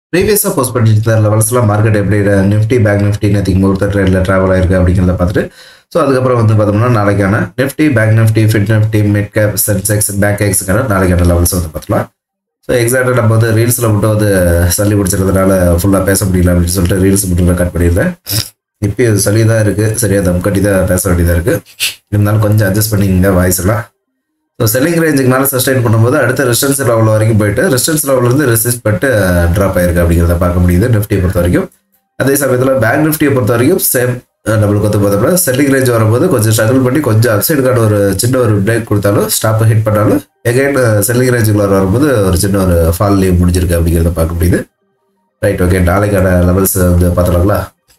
ப்ரீவியஸாக போஸ்ட் பண்ணிட்டு லெவல்ஸ்லாம் மார்க்கெட் எப்படி நிஃப்டி பேங்க் நிஃப்டி நேற்றுக்கு முகூர்த்த ட்ரெண்டில் ட்ராவல் ஆயிருக்கு அப்படிங்கிறத பார்த்துட்டு ஸோ அதுக்கப்புறம் வந்து பார்த்தோம்னா நாளைக்கான Nifty bank Nifty fin Nifty mid cap Sensex bank எக்ஸுக்கான நாளைக்கான லெவல்ஸ் வந்து பார்த்துக்கலாம் ஸோ எக்ஸாக்டாக நம்ம வந்து ரீல்ஸில் மட்டும் வந்து சளி பிடிச்சிருந்ததுனால ஃபுல்லாக பேச முடியல அப்படின்னு சொல்லிட்டு ரீல்ஸ் மட்டும் கட் பண்ணியிருந்தேன் இப்போ சளி தான் இருக்குது சரியாக தம் கட்டி தான் பேச வேண்டியதாக இருக்குது இருந்தாலும் கொஞ்சம் அட்ஜஸ்ட் பண்ணிக்கங்க வாய்ஸ் எல்லாம் ஸோ செல்லிங் ரேஞ்சுக்கு மேலே சஸ்டைன் பண்ணும்போது அடுத்த ரெசிஸ்டன்ஸ் லெவல் வரைக்கும் போயிட்டு ரெசிஸ்டன்ஸ் லெவலிருந்து ரெசிஸ்ட் பட்டு ட்ராப் ஆயிருக்கு அப்படிங்கிறத பார்க்க முடியுது நிஃப்டியை பொறுத்த வரைக்கும் அதே சமயத்தில் பேங்க் நிஃப்டியை பொறுத்த வரைக்கும் சேம் நம்மளுக்கு வந்து பார்த்தோம்னா செல்லிங் ரேஞ்ச் வரும்போது கொஞ்சம் ஸ்ட்ரகிள் பண்ணி கொஞ்சம் அப்சைடுக்கான ஒரு சின்ன ஒரு பிரேக் கொடுத்தாலும் ஸ்டாப்பை ஹிட் பண்ணாலும் எகைன் செல்லிங் ரேஞ்சுக்குள்ள வரும்போது ஒரு சின்ன ஒரு ஃபால் லீவ் முடிஞ்சிருக்கு அப்படிங்கிறத பார்க்க முடியுது ரைட் ஓகே நாளைக்கான லெவல்ஸ் வந்து பார்த்துலாங்களா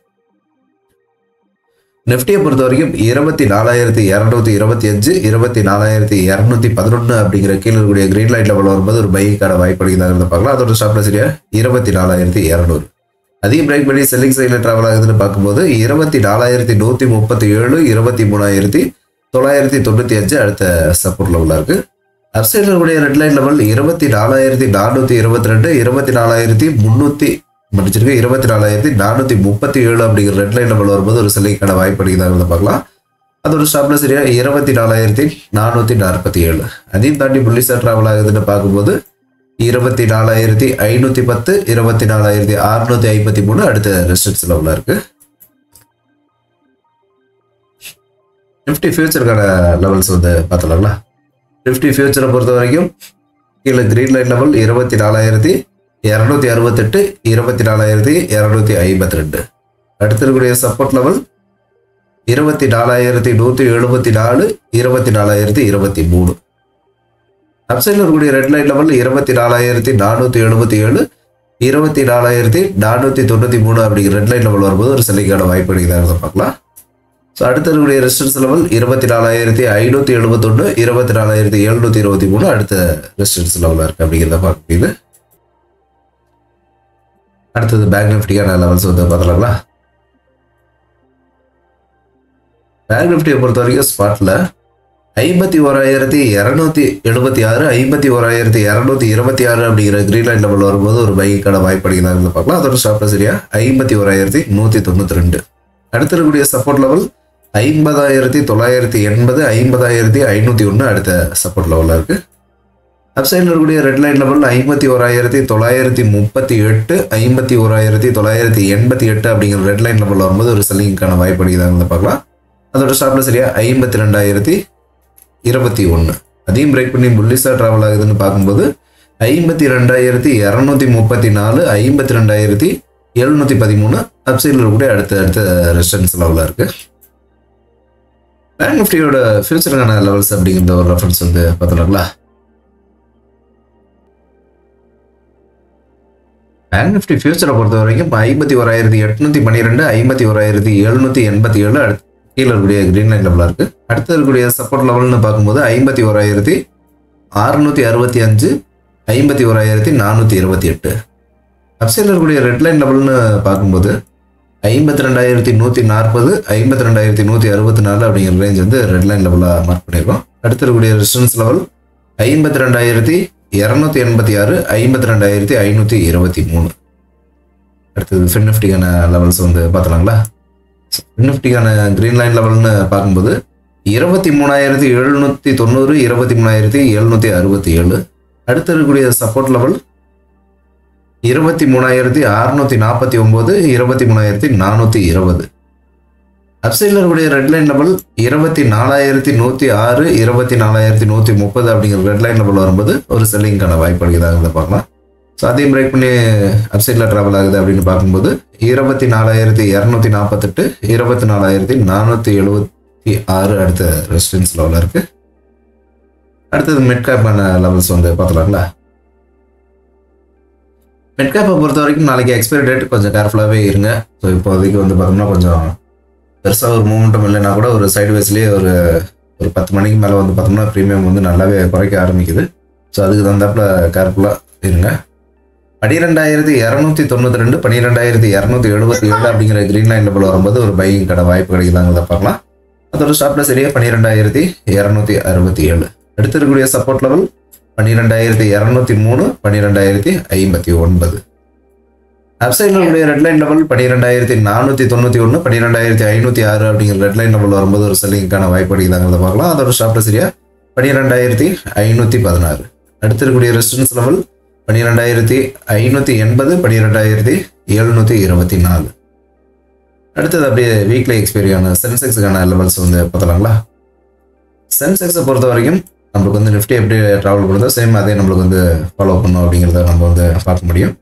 நிஃப்டியை பொறுத்த வரைக்கும் இருபத்தி நாலாயிரத்தி இரநூத்தி இருபத்தி அஞ்சு இருபத்தி நாலாயிரத்தி இரநூத்தி பதினொன்று அப்படிங்கிற கீழே இருக்கக்கூடிய கிரீன் லைட் லெவல் வரும்போது ஒரு பைக்கான வாய்ப்பு அடிக்கிறதாக பார்க்கலாம் அதோட ஸ்டாப்ல சரியா இருபத்தி நாலாயிரத்தி இரநூறு அதையும் பிரேக் பண்ணி செல்லிங் சைடில் ட்ராவல் ஆகுதுன்னு பார்க்கும்போது இருபத்தி நாலாயிரத்தி நூற்றி முப்பத்தி ஏழு இருபத்தி மூணாயிரத்தி தொள்ளாயிரத்தி தொண்ணூற்றி அஞ்சு அடுத்த சப்போர்ட் லெவலாக இருக்கு அப்சைடில் இருக்கக்கூடிய ரெட் லைன் லெவல் இருபத்தி நாலாயிரத்தி நானூற்றி இருபத்தி ரெண்டு இருபத்தி நாலாயிரத்தி முந்நூற்றி மன்னிச்சிருக்கு இருபத்தி நாலாயிரத்தி நானூற்றி முப்பத்தி ஏழு அப்படிங்கிற ரெட் லைன் லெவல் வரும்போது ஒரு சிலைக்கான வாய்ப்பு அடிக்கிறதாக பார்க்கலாம் அதோட ஸ்டாப்ல சரியா இருபத்தி நாலாயிரத்தி நானூற்றி நாற்பத்தி ஏழு அதையும் தாண்டி புள்ளிசா ட்ராவல் ஆகுதுன்னு பார்க்கும்போது இருபத்தி நாலாயிரத்தி ஐநூற்றி பத்து இருபத்தி நாலாயிரத்தி அறுநூத்தி ஐம்பத்தி மூணு அடுத்த ரெசிஸ்டன்ஸ் லெவலில் இருக்கு நிஃப்டி ஃபியூச்சருக்கான லெவல்ஸ் வந்து பார்த்துலாங்களா நிஃப்டி ஃபியூச்சரை பொறுத்த வரைக்கும் கீழே கிரீன் லைன் லெவல் இருபத்தி நாலாயிரத்தி இரநூத்தி அறுபத்தெட்டு இருபத்தி நாலாயிரத்தி இரநூத்தி ஐம்பத்தி ரெண்டு அடுத்து இருக்கக்கூடிய சப்போர்ட் லெவல் இருபத்தி நாலாயிரத்தி நூற்றி எழுபத்தி நாலு இருபத்தி நாலாயிரத்தி இருபத்தி மூணு அப்சைடில் இருக்கக்கூடிய ரெட் லைட் லெவல் இருபத்தி நாலாயிரத்தி நானூற்றி எழுபத்தி ஏழு இருபத்தி நாலாயிரத்தி நானூற்றி தொண்ணூற்றி மூணு அப்படிங்கிற ரெட் லைட் லெவல் வரும்போது ஒரு சிலைக்கான வாய்ப்பு அடிக்கிறதாக பார்க்கலாம் ஸோ அடுத்து இருக்கக்கூடிய ரெசிஸ்டன்ஸ் லெவல் இருபத்தி நாலாயிரத்தி ஐநூற்றி எழுபத்தொன்று இருபத்தி நாலாயிரத்தி எழுநூற்றி இருபத்தி மூணு அடுத்த ரெசிஸ்டன்ஸ் லெவலாக இருக்குது அப்படிங்கிறத பார்க்க முடியுது அடுத்தது பேங்க் நிஃப்டிக்கான லெவல்ஸ் வந்து பார்த்துலாங்களா பேங்க் நிஃப்டியை பொறுத்த வரைக்கும் ஸ்பாட்டில் ஐம்பத்தி ஓராயிரத்தி இரநூத்தி எழுபத்தி ஆறு ஐம்பத்தி ஓராயிரத்தி இரநூத்தி இருபத்தி ஆறு அப்படிங்கிற கிரீன் லைன் லெவல் வரும்போது ஒரு பைக்கான வாய்ப்பு அடிக்கிறாங்க பார்க்கலாம் அதோட ஸ்டாப்ல சரியா ஐம்பத்தி ஓராயிரத்தி நூற்றி தொண்ணூற்றி ரெண்டு அடுத்து இருக்கக்கூடிய சப்போர்ட் லெவல் ஐம்பதாயிரத்தி தொள்ளாயிரத்தி எண்பது ஐம்பதாயிரத்தி ஐநூற்றி ஒன்று அடுத்த சப்போர்ட் லெவலில் இருக்கு அப்சைடில் இருக்கக்கூடிய ரெட் லைன் லெவல் ஐம்பத்தி ஓராயிரத்தி தொள்ளாயிரத்தி முப்பத்தி எட்டு ஐம்பத்தி ஓராயிரத்தி தொள்ளாயிரத்தி எண்பத்தி எட்டு அப்படிங்கிற ரெட் லைன் லெவல் வரும்போது ஒரு செல்லிங்கான வாய்ப்பு அடிக்கிறாங்க பார்க்கலாம் அதோட ஸ்டாப்ல சரியா ஐம்பத்தி ரெண்டாயிரத்தி இருபத்தி ஒன்று அதையும் பிரேக் பண்ணி புல்லிஸாக ட்ராவல் ஆகுதுன்னு பார்க்கும்போது ஐம்பத்தி ரெண்டாயிரத்தி இரநூத்தி முப்பத்தி நாலு ஐம்பத்தி ரெண்டாயிரத்தி எழுநூற்றி பதிமூணு அப்சைடில் கூட அடுத்த அடுத்த ரெசிஸ்டன்ஸ் லெவலில் இருக்கு பேங்க் நிஃப்டியோட ஃபியூச்சருக்கான லெவல்ஸ் அப்படிங்கிற ஒரு ரெஃபரன்ஸ் வந்து பார்த்துலாங்களா பேங்க் நிஃப்டி ஃபியூச்சரை பொறுத்த வரைக்கும் ஐம்பத்தி ஓராயிரத்தி எட்நூத்தி பன்னிரெண்டு ஐம்பத்தி ஓராயிரத்தி எழுநூத்தி எண்பத்தி ஏழு அடுத்து கீழே இருக்கக்கூடிய கிரீன் லைன் லெவலாக இருக்கு அடுத்து இருக்கக்கூடிய சப்போர்ட் லெவல்னு பார்க்கும்போது ஐம்பத்தி ஓராயிரத்தி அறுநூத்தி அறுபத்தி அஞ்சு ஐம்பத்தி ஓராயிரத்தி நானூற்றி இருபத்தி எட்டு அப்சைடில் இருக்கக்கூடிய ரெட் லைன் லெவல்னு பார்க்கும்போது ஐம்பத்தி ரெண்டாயிரத்தி நூற்றி நாற்பது ஐம்பத்தி ரெண்டாயிரத்தி நூற்றி அறுபத்தி நாலு அப்படிங்கிற ரேஞ்ச் வந்து ரெட் லைன் லெவலாக மார்க் பண்ணியிருக்கோம் அடுத்து இருக்கக்கூடிய ரெசிஸ்டன்ஸ் லெவல் ஐம்பத்தி ரெண்டாயிரத்தி இரநூத்தி எண்பத்தி ஆறு ஐம்பத்தி ரெண்டாயிரத்தி ஐநூற்றி இருபத்தி மூணு அடுத்தது ஃபின் நிஃப்டிக்கான லெவல்ஸ் வந்து பார்த்துலாங்களா நிஃப்டிக்கான கிரீன் லைன் லெவல்னு பார்க்கும்போது இருபத்தி மூணாயிரத்தி எழுநூற்றி தொண்ணூறு இருபத்தி மூணாயிரத்தி எழுநூற்றி அறுபத்தி ஏழு அடுத்து இருக்கக்கூடிய சப்போர்ட் லெவல் இருபத்தி மூணாயிரத்தி அறுநூத்தி நாற்பத்தி ஒம்பது இருபத்தி மூணாயிரத்தி நானூற்றி இருபது அப்சைடில் இருக்கக்கூடிய ரெட் லைன் லெவல் இருபத்தி நாலாயிரத்தி நூற்றி ஆறு இருபத்தி நாலாயிரத்தி நூற்றி முப்பது அப்படிங்கிற ரெட் லைன் லெவல் வரும்போது ஒரு செல்லிங்கான வாய்ப்பு அளிக்கிறதாக பார்க்கலாம் ஸோ அதையும் பிரேக் பண்ணி அப்சைடில் ட்ராவல் ஆகுது அப்படின்னு பார்க்கும்போது இருபத்தி நாலாயிரத்தி இரநூத்தி நாற்பத்தெட்டு இருபத்தி நாலாயிரத்தி நானூற்றி எழுபத்தி ஆறு அடுத்த ரெசிடென்ஸ் லெவலில் இருக்குது அடுத்தது மிட் கேப்பான லெவல்ஸ் வந்து பார்த்துலாங்களா மிட் கேப்பை பொறுத்த வரைக்கும் நாளைக்கு எக்ஸ்பைரி டேட் கொஞ்சம் கேர்ஃபுல்லாகவே இருங்க ஸோ இப்போதைக்கு வந்து பார்த்தோம்னா கொஞ்சம் பெருசாக ஒரு மூமெண்ட்டும் இல்லைனா கூட ஒரு சைடு வேஸ்லேயே ஒரு ஒரு பத்து மணிக்கு மேலே வந்து பார்த்தோம்னா ப்ரீமியம் வந்து நல்லாவே குறைக்க ஆரம்பிக்குது ஸோ அதுக்கு தந்தாப்புல கேர்ஃபுல்லாக இருங்க பன்னிரெண்டாயிரத்தி இரநூத்தி தொண்ணூற்றி ரெண்டு பன்னிரெண்டாயிரத்தி இரநூத்தி எழுபத்தி ஏழு அப்படிங்கிற கிரீன் லைன் லெவல் வரும்போது ஒரு பையிங் கடை வாய்ப்பு கிடைக்குதாங்கிறத பார்க்கலாம் அதோட ஸ்டாப்ல சரியாக பன்னிரெண்டாயிரத்தி இரநூத்தி அறுபத்தி ஏழு அடுத்து இருக்கக்கூடிய சப்போர்ட் லெவல் பன்னிரெண்டாயிரத்தி இரநூத்தி மூணு பன்னிரெண்டாயிரத்தி ஐம்பத்தி ஒன்பது அப்சைடில் இருக்கக்கூடிய ரெட் லைன் லெவல் பன்னிரெண்டாயிரத்தி நானூற்றி தொண்ணூற்றி ஒன்று பன்னிரெண்டாயிரத்தி ஐநூற்றி ஆறு அப்படிங்கிற ரெட் லைன் லெவல் வரும்போது ஒரு செல்லிங்கான வாய்ப்பு அடிக்குதாங்கிறத பார்க்கலாம் அதோட ஷாப்ட் சரியா பன்னிரெண்டாயிரத்தி ஐநூற்றி பதினாறு அடுத்து இருக்கக்கூடிய ரெசிடன்ஸ் லெவல் பன்னிரெண்டாயிரத்தி ஐநூற்றி எண்பது பன்னிரெண்டாயிரத்தி எழுநூற்றி இருபத்தி நாலு அடுத்தது அப்படியே வீக்லி எக்ஸ்பீரியான சென்செக்ஸுக்கான லெவல்ஸ் வந்து பார்த்தலாங்களா சென்செக்ஸை பொறுத்த வரைக்கும் நம்மளுக்கு வந்து நிஃப்டி எப்படி ட்ராவல் பண்ணுதோ சேம் அதே நம்மளுக்கு வந்து ஃபாலோ பண்ணும் அப்படிங்கிறத நம்ம வந்து பார்க்க முடியும்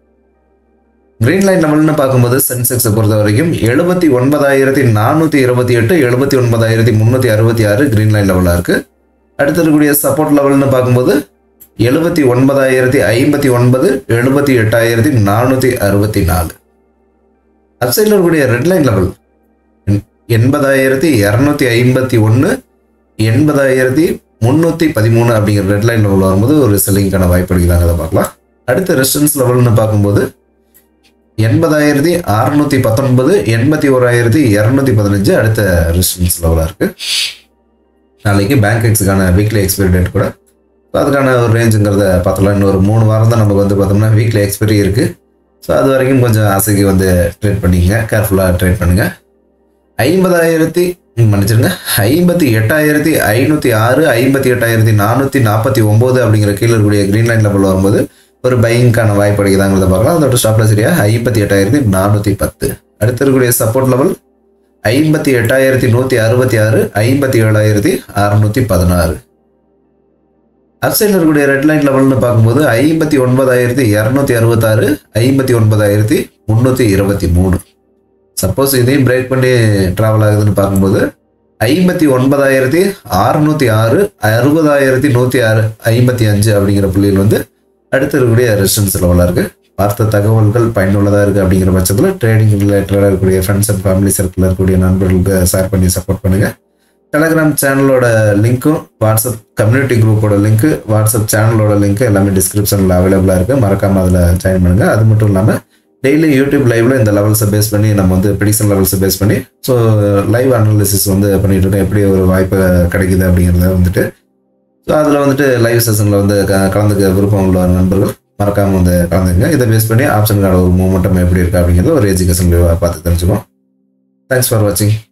கிரீன் லைன் லெவல்னு பார்க்கும்போது சென்செக்ஸை பொறுத்த வரைக்கும் எழுபத்தி ஒன்பதாயிரத்தி நானூற்றி இருபத்தி எட்டு எழுபத்தி ஒன்பதாயிரத்தி முந்நூற்றி அறுபத்தி ஆறு கிரீன் லைன் லெவலாக இருக்குது அடுத்து இருக்கக்கூடிய சப்போர்ட் லெவல்னு பார்க்கும்போது எழுபத்தி ஒன்பதாயிரத்தி ஐம்பத்தி ஒன்பது எழுபத்தி எட்டாயிரத்தி நானூற்றி அறுபத்தி நாலு அப்சைடில் இருக்கக்கூடிய ரெட் லைன் லெவல் எண்பதாயிரத்தி இரநூத்தி ஐம்பத்தி ஒன்று எண்பதாயிரத்தி முந்நூற்றி பதிமூணு அப்படிங்கிற ரெட் லைன் லெவல் வரும்போது ஒரு செல்லிங்கான வாய்ப்பு அடிக்கிறாங்க அதை பார்க்கலாம் அடுத்து ரெசிடன்ஸ் லெவல்னு பார்க்கும்போது எண்பதாயிரத்தி அறுநூத்தி பத்தொன்பது எண்பத்தி ஓராயிரத்தி இரநூத்தி பதினஞ்சு அடுத்த ரெசிடன்ஸ் லெவலாக இருக்குது நாளைக்கு பேங்க் எக்ஸுக்கான வீக்லி எக்ஸ்பைரி டேட் கூட ஸோ அதுக்கான ஒரு ரேஞ்சுங்கிறத பார்த்தலாம் இன்னொரு மூணு வாரம் தான் நமக்கு வந்து பார்த்தோம்னா வீக்லி எக்ஸ்பைரி இருக்குது ஸோ அது வரைக்கும் கொஞ்சம் ஆசைக்கு வந்து ட்ரேட் பண்ணிக்கங்க கேர்ஃபுல்லாக ட்ரேட் பண்ணுங்கள் ஐம்பதாயிரத்தி மன்னிச்சிருங்க ஐம்பத்தி எட்டாயிரத்தி ஐநூற்றி ஆறு ஐம்பத்தி எட்டாயிரத்தி நானூற்றி நாற்பத்தி ஒம்பது அப்படிங்கிற கீழே இருக்கக்கூடிய க்ரீன் லைன் லெவல் வரும்போது ஒரு பையிங்கான வாய்ப்பு அடைக்குதாங்கிறத பார்க்கலாம் அதோட ஸ்டாப்ல சரியா ஐம்பத்தி எட்டாயிரத்தி நானூற்றி பத்து அடுத்து இருக்கக்கூடிய சப்போர்ட் லெவல் ஐம்பத்தி எட்டாயிரத்தி நூற்றி அறுபத்தி ஆறு ஐம்பத்தி ஏழாயிரத்தி அறுநூற்றி பதினாறு அப்சைடில் இருக்கக்கூடிய ரெட் லைன் லெவல்னு பார்க்கும்போது ஐம்பத்தி ஒன்பதாயிரத்தி இரநூத்தி அறுபத்தாறு ஐம்பத்தி ஒன்பதாயிரத்தி முந்நூற்றி இருபத்தி மூணு சப்போஸ் இதையும் பிரேக் பண்ணி ட்ராவல் ஆகுதுன்னு பார்க்கும்போது ஐம்பத்தி ஒன்பதாயிரத்தி அறுநூற்றி ஆறு அறுபதாயிரத்தி நூற்றி ஆறு ஐம்பத்தி அஞ்சு அப்படிங்கிற புள்ளியில் வந்து அடுத்து இருக்கக்கூடிய ரெசிடன்ஸ் லெவலாக இருக்குது பார்த்த தகவல்கள் பயனுள்ளதாக இருக்குது அப்படிங்கிற பட்சத்தில் ட்ரேடிங் ரிலேட்டடாக இருக்கக்கூடிய ஃப்ரெண்ட்ஸ் அண்ட் ஃபேமிலி சர்க்கிளில் இருக்கக்கூடிய நண்பர்களுக்கு ஷேர் பண்ணி சப்போர்ட் பண்ணுங்கள் டெலகிராம் சேனலோட லிங்க்கும் வாட்ஸ்அப் கம்யூனிட்டி குரூப்போட லிங்க்கு வாட்ஸ்அப் சேனலோட லிங்க்கு எல்லாமே டிஸ்கிரிப்ஷனில் அவைலபிளாக இருக்குது மறக்காமல் அதில் ஜாயின் பண்ணுங்கள் அது மட்டும் இல்லாமல் டெய்லி யூடியூப் லைவ்ல இந்த லெவல்ஸை பேஸ் பண்ணி நம்ம வந்து ப்ரிடிக்ஷன் லெவல்ஸை பேஸ் பண்ணி ஸோ லைவ் அனாலிசிஸ் வந்து பண்ணிட்டு இருக்கோம் எப்படி ஒரு வாய்ப்பு கிடைக்குது அப்படிங்கிறத வந்துட்டு ஸோ அதில் வந்துட்டு லைவ் செஷனில் வந்து க கலந்துக்க விருப்பம் உள்ள நண்பர்கள் மறக்காமல் வந்து கலந்துக்குங்க இதை பேஸ் பண்ணி ஆப்ஷனுக்கான ஒரு மூமெண்டம் எப்படி இருக்குது அப்படிங்கிறத ஒரு எஜுகேஷன் பார்த்து தெரிஞ்சுக்கோம் தேங்க்ஸ் ஃபார் வாட்சிங்